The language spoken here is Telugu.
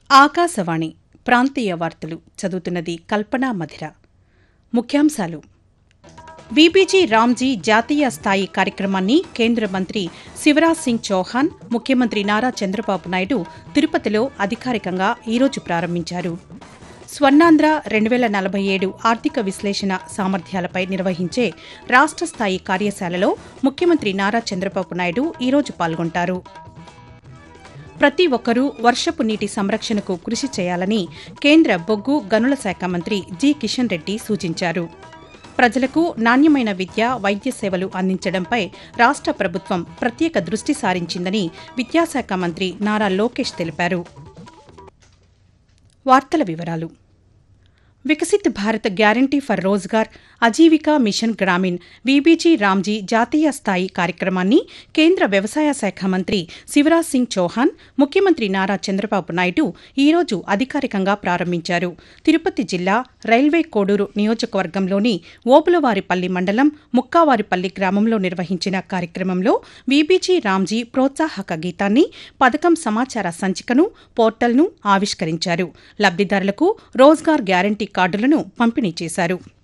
ఆకాశవాణి ప్రాంతీయ వార్తలు చదువుతున్నది కల్పనా మధిర ముఖ్యాంశాలు వీబీజీ రామ్జీ జాతీయ స్థాయి కార్యక్రమాన్ని కేంద్ర మంత్రి శివరాజ్ సింగ్ చౌహాన్ ముఖ్యమంత్రి నారా చంద్రబాబు నాయుడు తిరుపతిలో అధికారికంగా ఈరోజు ప్రారంభించారు స్వర్ణాంధ్ర రెండు వేల నలభై ఏడు ఆర్థిక విశ్లేషణ సామర్థ్యాలపై నిర్వహించే రాష్ట్ర స్థాయి కార్యశాలలో ముఖ్యమంత్రి నారా చంద్రబాబు నాయుడు ఈరోజు పాల్గొంటారు ప్రతి ఒక్కరూ వర్షపు నీటి సంరక్షణకు కృషి చేయాలని కేంద్ర బొగ్గు గనుల శాఖ మంత్రి జి కిషన్ రెడ్డి సూచించారు ప్రజలకు నాణ్యమైన విద్య వైద్య సేవలు అందించడంపై రాష్ట్ర ప్రభుత్వం ప్రత్యేక దృష్టి సారించిందని విద్యాశాఖ మంత్రి నారా లోకేష్ తెలిపారు వార్తల వివరాలు Viksit Bharat guarantee for Rozgar Ajeevika mission Grameen VBG RAM G జాతీయ స్థాయి కార్యక్రమాన్ని కేంద్ర వ్యవసాయ శాఖ మంత్రి శివరాజ్ సింగ్ చౌహాన్ ముఖ్యమంత్రి నారా చంద్రబాబు నాయుడు ఈరోజు అధికారికంగా ప్రారంభించారు తిరుపతి జిల్లా రైల్వే కోడూరు నియోజకవర్గంలోని ఓబులవారిపల్లి మండలం ముక్కావారిపల్లి గ్రామంలో నిర్వహించిన కార్యక్రమంలో వీబీజీ రామ్జీ ప్రోత్సాహక గీతాన్ని పథకం సమాచార సంచికను పోర్టల్ను ఆవిష్కరించారు లబ్దిదారులకు రోజ్గార్ గ్యారంటీ కార్డులను పంపిణీ చేశారు